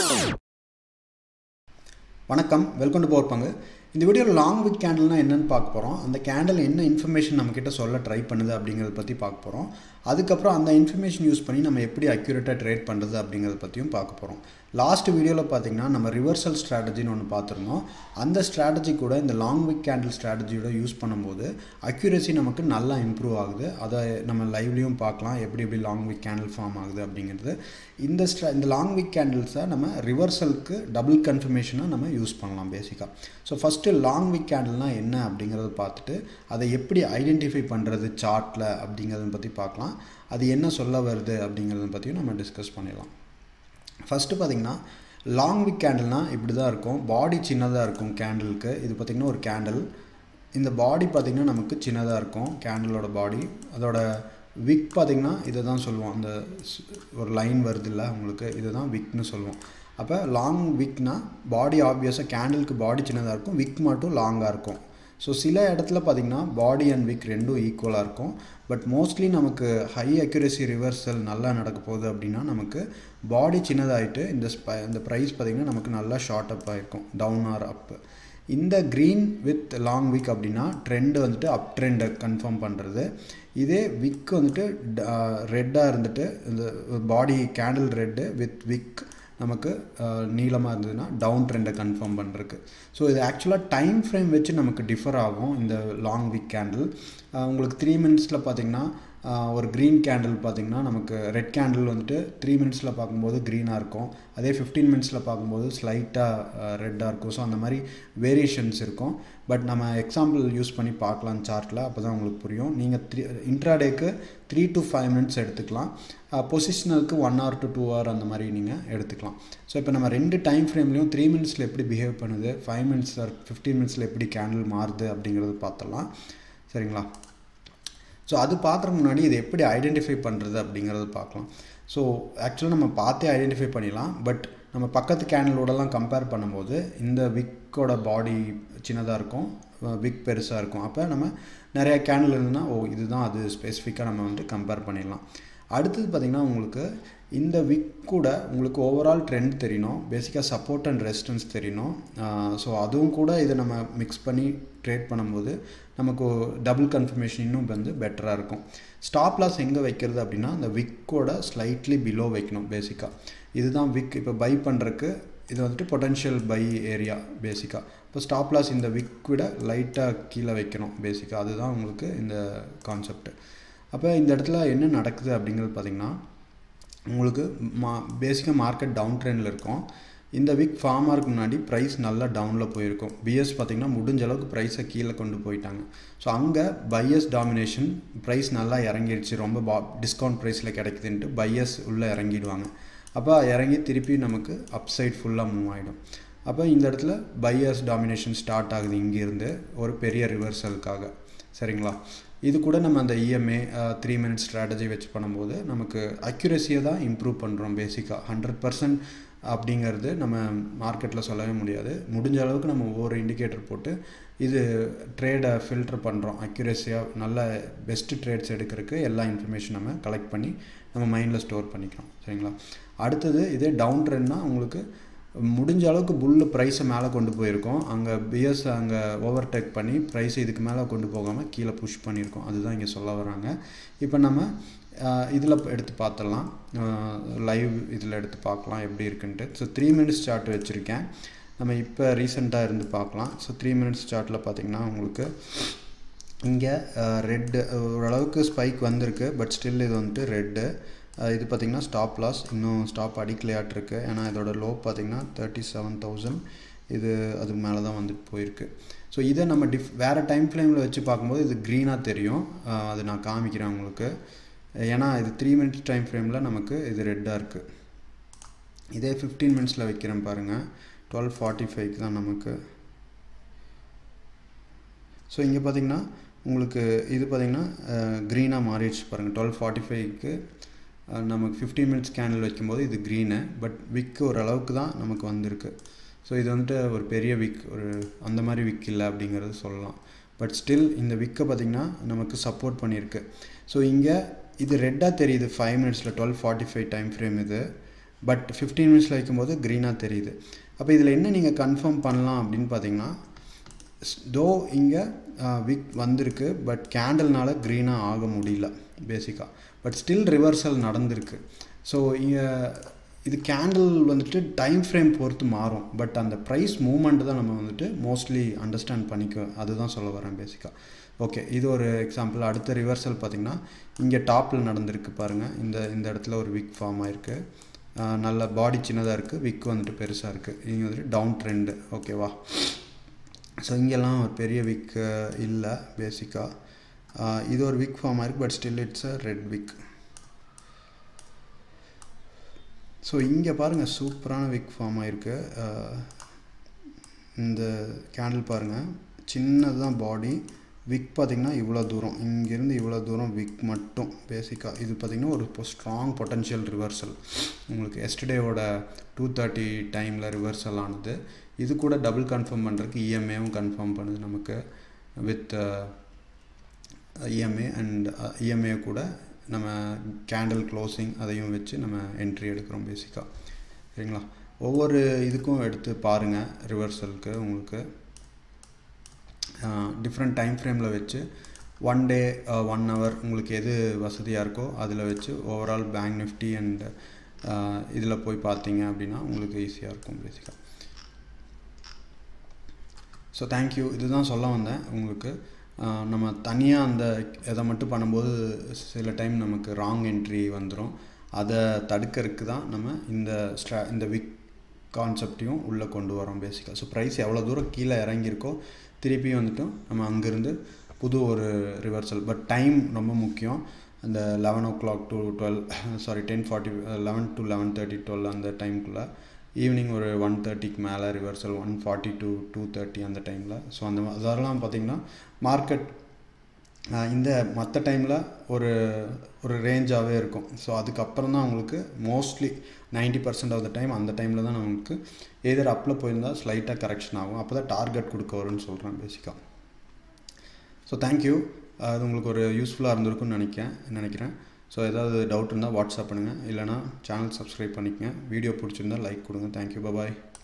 வணக்கம் welcome to power பங்கு இந்த வீடியோவில் லாங் விக் கேண்டில்னால் என்னென்னு பார்க்க போகிறோம் அந்த கேண்டில் என்ன இன்ஃபர்மேஷன் நம்மக்கிட்ட சொல்ல ட்ரை பண்ணுது அப்படிங்கிறத பற்றி பார்க்க போகிறோம் அதுக்கப்புறம் அந்த இன்ஃபர்மேஷன் யூஸ் பண்ணி நம்ம எப்படி அக்யூரேட்டாக ட்ரேட் பண்ணுறது அப்படிங்கிறத பற்றியும் பார்க்க போகிறோம் லாஸ்ட் வீடியோவில் பார்த்தீங்கன்னா நம்ம ரிவர்சல் ஸ்ட்ராட்டஜின்னு ஒன்று பார்த்துருந்தோம் அந்த ஸ்ட்ராட்டஜி கூட இந்த லாங் விக் கேண்டில் ஸ்ட்ராட்டஜியோட யூஸ் பண்ணும்போது அக்யூரேசி நமக்கு நல்லா இம்ப்ரூவ் ஆகுது அதை நம்ம லைவ்லேயும் பார்க்கலாம் எப்படி எப்படி லாங் விக் கேண்டில் ஃபார்ம் ஆகுது அப்படிங்கிறது இந்த ஸ்ட்ரா இந்த லாங் விக் கேண்டில்ஸை நம்ம ரிவர்சலுக்கு டபுள் கன்ஃபர்மேஷனாக நம்ம யூஸ் பண்ணலாம் பேசிக்காக ஸோ ஃபஸ்ட்டு லாங் விக் கேண்டில்னால் என்ன அப்படிங்கிறத பார்த்துட்டு அதை எப்படி ஐடென்டிஃபை பண்ணுறது சார்ட்டில் அப்படிங்கிறத பற்றி பார்க்கலாம் அது என்ன சொல்ல வருது அப்படிங்கிறத பற்றியும் நம்ம டிஸ்கஸ் பண்ணிடலாம் ஃபஸ்ட்டு பார்த்திங்கன்னா லாங் விக் கேண்டில்னால் இப்படி தான் இருக்கும் பாடி சின்னதாக இருக்கும் கேண்டிலுக்கு இது பார்த்திங்கன்னா ஒரு கேண்டில் இந்த பாடி பார்த்திங்கன்னா நமக்கு சின்னதாக இருக்கும் கேண்டிலோட பாடி அதோட விக் பார்த்திங்கன்னா இதை தான் சொல்லுவோம் அந்த ஒரு லைன் வருது இல்லை உங்களுக்கு இதை தான் விக்னு சொல்லுவோம் அப்போ லாங் விக்னால் பாடி ஆப்வியஸாக கேண்டிலுக்கு பாடி சின்னதாக இருக்கும் விக் மட்டும் லாங்காக இருக்கும் ஸோ சில இடத்துல பார்த்திங்கன்னா பாடி அண்ட் விக் ரெண்டும் ஈக்குவலாக இருக்கும் பட் மோஸ்ட்லி நமக்கு ஹை அக்யூரசி ரிவர்சல் நல்லா நடக்க போகுது அப்படின்னா நமக்கு பாடி சின்னதாகிட்டு இந்த ஸ்ப இந்த ப்ரைஸ் பார்த்திங்கன்னா நமக்கு நல்லா ஷார்ட் அப் ஆகிருக்கும் டவுன் ஆர் அப் இந்த க்ரீன் வித் லாங் விக் அப்படின்னா ட்ரெண்டு வந்துட்டு அப் ட்ரெண்டை கன்ஃபார்ம் பண்ணுறது இதே விக் வந்துட்டு ரெட்டாக இருந்துட்டு இந்த body candle red with wick நமக்கு நீளமாக இருந்ததுன்னா டவுன் ட்ரெண்டை கன்ஃபார்ம் பண்ணுறதுக்கு ஸோ இது ஆக்சுவலாக டைம் ஃப்ரேம் வச்சு நமக்கு டிஃபர் ஆகும் இந்த லாங் விக் கேண்டில் உங்களுக்கு த்ரீ மினிட்ஸில் பார்த்திங்கன்னா ஒரு க்ரீன் கேண்டில் பார்த்திங்கன்னா நமக்கு ரெட் கேண்டில் வந்துட்டு த்ரீ மினிட்ஸில் பார்க்கும்போது க்ரீனாக இருக்கும் அதே ஃபிஃப்டீன் மினிட்ஸில் பார்க்கும்போது ஸ்லைட்டாக ரெட்டாக இருக்கும் ஸோ அந்த மாதிரி வேரியேஷன்ஸ் இருக்கும் பட் நம்ம எக்ஸாம்பிள் யூஸ் பண்ணி பார்க்கலாம் சார்ட்டில் அப்போ தான் உங்களுக்கு புரியும் நீங்கள் த்ரீ இன்ட்ராடேக்கு த்ரீ டு ஃபைவ் மினிட்ஸ் எடுத்துக்கலாம் பொசிஷனலுக்கு one hour to two hour அந்த மாதிரி நீங்கள் எடுத்துக்கலாம் ஸோ இப்போ நம்ம ரெண்டு டைம் ஃப்ரேம்லேயும் த்ரீ மினிட்ஸில் எப்படி பிஹேவ் பண்ணுது ஃபைவ் மினிட்ஸ் ஆர் ஃபிஃப்டீன் மினிட்ஸில் எப்படி கேண்டில் மாறுது அப்படிங்கிறது பார்த்துடலாம் சரிங்களா ஸோ அது பார்க்குறதுக்கு முன்னாடி இதை எப்படி ஐடென்டிஃபை பண்ணுறது அப்படிங்கிறத பார்க்கலாம் ஸோ ஆக்சுவலாக நம்ம பார்த்தே ஐடென்டிஃபை பண்ணிடலாம் பட் நம்ம பக்கத்து கேண்டிலோடலாம் கம்பேர் பண்ணும்போது இந்த விக்கோட பாடி சின்னதாக இருக்கும் விக் பெருசாக இருக்கும் அப்போ நம்ம நிறையா கேண்டில் இருந்ததுன்னா ஓ இதுதான் அது ஸ்பெசிஃபிக்காக நம்ம வந்துட்டு கம்பேர் பண்ணிடலாம் அடுத்தது பார்த்திங்கன்னா உங்களுக்கு இந்த விக் கூட உங்களுக்கு ஓவரால் ட்ரெண்ட் தெரியணும் பேசிக்காக சப்போர்ட் அண்ட் ரெசிஸ்டன்ஸ் தெரியணும் ஸோ அதுவும் கூட இதை நம்ம மிக்ஸ் பண்ணி ட்ரேட் பண்ணும்போது நமக்கு டபுள் கன்ஃபர்மேஷன் இன்னும் வந்து பெட்டராக இருக்கும் ஸ்டாப் லாஸ் எங்கே வைக்கிறது அப்படின்னா அந்த விக்கோட ஸ்லைட்லி பிலோ வைக்கணும் பேசிக்காக இதுதான் விக் இப்போ பை பண்ணுறக்கு இது வந்துட்டு பொட்டென்ஷியல் பை ஏரியா பேசிக்காக இப்போ ஸ்டாப் லாஸ் இந்த விக் விட லைட்டாக கீழே வைக்கணும் பேசிக்காக அதுதான் உங்களுக்கு இந்த கான்செப்ட் அப்போ இந்த இடத்துல என்ன நடக்குது அப்படிங்கிறது பார்த்திங்கன்னா உங்களுக்கு மா பேசிக்காக மார்க்கெட் டவுன் ட்ரெண்டில் இருக்கும் இந்த வீக் ஃபார்ம் ஆகிறதுக்கு முன்னாடி ப்ரைஸ் நல்லா டவுனில் போயிருக்கும் பிஎஸ் பார்த்திங்கன்னா முடிஞ்ச அளவுக்கு ப்ரைஸை கீழே கொண்டு போயிட்டாங்க ஸோ அங்கே பையஸ் டாமினேஷன் ப்ரைஸ் நல்லா இறங்கிடுச்சு ரொம்ப பா டிஸ்கவுண்ட் ப்ரைஸில் கிடைக்குதுன்ட்டு பையஸ் உள்ளே இறங்கிடுவாங்க அப்போ இறங்கி திருப்பி நமக்கு அப்சைட் ஃபுல்லாக மூவ் ஆகிடும் அப்போ இந்த இடத்துல பையர்ஸ் டாமினேஷன் ஸ்டார்ட் ஆகுது இங்கேருந்து ஒரு பெரிய ரிவர்சலுக்காக சரிங்களா இது கூட நம்ம அந்த இஎம்ஏ த்ரீ மினிட்ஸ் ஸ்ட்ராட்டஜி வச்சு பண்ணும்போது நமக்கு அக்யூரஸியை தான் இம்ப்ரூவ் பண்ணுறோம் பேசிக்காக ஹண்ட்ரட் பர்சன்ட் அப்படிங்கிறது நம்ம மார்க்கெட்டில் சொல்லவே முடியாது முடிஞ்ச அளவுக்கு நம்ம ஒவ்வொரு இண்டிகேட்டர் போட்டு இது ட்ரேடை ஃபில்டர் பண்ணுறோம் அக்யூரஸியாக நல்ல பெஸ்ட்டு ட்ரேட்ஸ் எடுக்கிறதுக்கு எல்லா இன்ஃபர்மேஷன் நம்ம கலெக்ட் பண்ணி நம்ம மைண்டில் ஸ்டோர் பண்ணிக்கிறோம் சரிங்களா அடுத்தது இதே டவுன் ட்ரெண்ட்னா உங்களுக்கு முடிஞ்ச அளவுக்கு புல்லு ப்ரைஸை மேலே கொண்டு போயிருக்கோம் அங்கே பிஎஸ் அங்கே ஓவர்டேக் பண்ணி ப்ரைஸை இதுக்கு மேலே கொண்டு போகாமல் கீழே புஷ் பண்ணியிருக்கோம் அதுதான் இங்கே சொல்ல வராங்க இப்போ நம்ம இதில் எடுத்து பார்த்துடலாம் லைவ் இதில் எடுத்து பார்க்கலாம் எப்படி இருக்குன்ட்டு ஸோ த்ரீ மினிட்ஸ் சார்ட் வச்சுருக்கேன் நம்ம இப்போ ரீசெண்டாக இருந்து பார்க்கலாம் ஸோ த்ரீ மினிட்ஸ் சார்ட்டில் பார்த்திங்கன்னா உங்களுக்கு இங்கே ரெட்டு ஓரளவுக்கு ஸ்பைக் வந்திருக்கு பட் ஸ்டில் இது வந்துட்டு ரெட்டு இது பார்த்திங்கன்னா ஸ்டாப் லாஸ் இன்னும் ஸ்டாப் அடிக்கலையாட்டிருக்கு ஏன்னா இதோட லோ பார்த்திங்கன்னா தேர்ட்டி செவன் தௌசண்ட் இது அதுக்கு மேலே தான் வந்துட்டு போயிருக்கு ஸோ இதை நம்ம டிஃப் வேறு டைம் ஃப்ரேமில் வச்சு பார்க்கும்போது இது க்ரீனாக தெரியும் அது நான் காமிக்கிறேன் உங்களுக்கு ஏன்னா இது த்ரீ மினிட்ஸ் டைம் ஃப்ரேமில் நமக்கு இது ரெட்டாக இருக்குது இதே ஃபிஃப்டீன் மினிட்ஸில் வைக்கிறேன் பாருங்கள் டுவெல் ஃபார்ட்டி ஃபைவ்க்கு தான் நமக்கு ஸோ இங்கே பார்த்திங்கன்னா உங்களுக்கு இது பார்த்திங்கன்னா க்ரீனாக மாறிடுச்சு பாருங்கள் டுவெல் ஃபார்ட்டி ஃபைவ்க்கு நமக்கு ஃபிஃப்டீன் மினிட்ஸ் கேண்டில் வைக்கும்போது இது க்ரீனு பட் விக்கு ஓரளவுக்கு தான் நமக்கு வந்திருக்கு ஸோ இது வந்துட்டு ஒரு பெரிய விக் ஒரு அந்த மாதிரி விக் இல்லை அப்படிங்கிறது சொல்லலாம் பட் ஸ்டில் இந்த விக்கை பார்த்திங்கன்னா நமக்கு சப்போர்ட் பண்ணியிருக்கு ஸோ இங்கே இது ரெட்டாக தெரியுது ஃபைவ் மினிட்ஸில் twelve forty five time frame இது பட் ஃபிஃப்டீன் மினிட்ஸில் வைக்கும்போது க்ரீனாக தெரியுது அப்போ இதில் என்ன நீங்கள் கன்ஃபார்ம் பண்ணலாம் அப்படின்னு பார்த்தீங்கன்னா தோ இங்கே விக் வந்திருக்கு பட் கேண்டல்னால க்ரீனாக ஆக முடியல பேசிக்காக பட் ஸ்டில் ரிவர்சல் நடந்திருக்கு ஸோ இங்கே இது கேண்டில் வந்துட்டு டைம் ஃப்ரேம் பொறுத்து மாறும் பட் அந்த ப்ரைஸ் மூமெண்ட் தான் நம்ம வந்துட்டு மோஸ்ட்லி அண்டர்ஸ்டாண்ட் பண்ணிக்க அதுதான் சொல்ல வரேன் பேசிக்காக ஓகே இது ஒரு எக்ஸாம்பிள் அடுத்த ரிவர்சல் பார்த்திங்கன்னா இங்கே டாப்பில் நடந்திருக்கு பாருங்கள் இந்த இந்த இடத்துல ஒரு விக் ஃபார்ம் ஆயிருக்கு நல்ல பாடி சின்னதாக இருக்குது விக் வந்துட்டு பெருசாக இருக்குது இங்கே வந்துட்டு டவுன் ட்ரெண்டு ஓகேவா ஸோ இங்கெல்லாம் ஒரு பெரிய விக் இல்லை பேசிக்காக இது ஒரு விக் ஃபார்ம் ஆயிருக்கு but still it's a red wick so இங்கே பாருங்கள் சூப்பரான விக் ஃபார்ம் ஆகிருக்கு இந்த கேண்டில் பாருங்கள் சின்னது தான் பாடி விக் பார்த்திங்கன்னா இவ்வளோ தூரம் இங்கேருந்து இவ்வளோ தூரம் விக் மட்டும் பேசிக்காக இது பார்த்திங்கன்னா ஒரு இப்போ ஸ்ட்ராங் பொட்டன்ஷியல் ரிவர்சல் உங்களுக்கு எஸ்டர்டேவோட டூ தேர்ட்டி டைமில் ரிவர்சல் ஆனது இது கூட டபுள் கன்ஃபார்ம் பண்ணுறதுக்கு இஎம்ஏவும் கன்ஃபார்ம் பண்ணுது நமக்கு வித் இஎம்ஏ அண்ட் இஎம்ஏ கூட நம்ம கேண்டில் க்ளோசிங் அதையும் வச்சு நம்ம என்ட்ரி எடுக்கிறோம் பேசிக்காக சரிங்களா ஒவ்வொரு இதுக்கும் எடுத்து பாருங்கள் ரிவர்சலுக்கு உங்களுக்கு டிஃப்ரெண்ட் டைம் ஃப்ரேமில் வச்சு ஒன் டே ஒன் ஹவர் உங்களுக்கு எது வசதியாக இருக்கோ அதில் வச்சு ஓவரால் பேங்க் நிஃப்டி அண்ட் இதில் போய் பார்த்தீங்க அப்படின்னா உங்களுக்கு ஈஸியாக இருக்கும் பேசிக்காக ஸோ தேங்க்யூ இதுதான் சொல்ல வந்தேன் உங்களுக்கு நம்ம தனியாக அந்த இதை மட்டும் பண்ணும்போது சில டைம் நமக்கு ராங் என்ட்ரி வந்துடும் அதை தடுக்கிறதுக்கு தான் நம்ம இந்த ஸ்ட்ரா இந்த விக் கான்செப்டையும் உள்ளே கொண்டு வரோம் பேசிக்காக ஸோ ப்ரைஸ் எவ்வளோ தூரம் கீழே இறங்கியிருக்கோ திருப்பி வந்துட்டும் நம்ம அங்கேருந்து புது ஒரு ரிவர்சல் பட் டைம் ரொம்ப முக்கியம் அந்த eleven o'clock to twelve sorry ten forty eleven to eleven thirty twelve அந்த டைம்குள்ளே ஈவினிங் ஒரு ஒன் தேர்ட்டிக்கு மேலே reversal one forty to two thirty அந்த டைமில் ஸோ அந்த அதெல்லாம் பார்த்திங்கன்னா மார்க்கெட் இந்த மற்ற டைமில் ஒரு ஒரு ரேஞ்சாகவே இருக்கும் ஸோ அதுக்கப்புறம் தான் உங்களுக்கு mostly ninety percent of the time அந்த டைமில் தான் நமக்கு எதர் அப்பில் போயிருந்தால் ஸ்லைட்டாக கரெக்ஷன் ஆகும் அப்போ தான் டார்கெட் கொடுக்க வரும்னு சொல்கிறேன் பேசிக்காக ஸோ தேங்க்யூ அது உங்களுக்கு ஒரு யூஸ்ஃபுல்லாக இருந்திருக்கும்னு நினைக்கிறேன் நினைக்கிறேன் ஸோ ஏதாவது டவுட் இருந்தால் வாட்ஸ்அப் பண்ணுங்கள் இல்லைனா சேனல் சப்ஸ்கிரைப் பண்ணிக்கங்க வீடியோ பிடிச்சிருந்தால் லைக் கொடுங்க தேங்க்யூ பாய்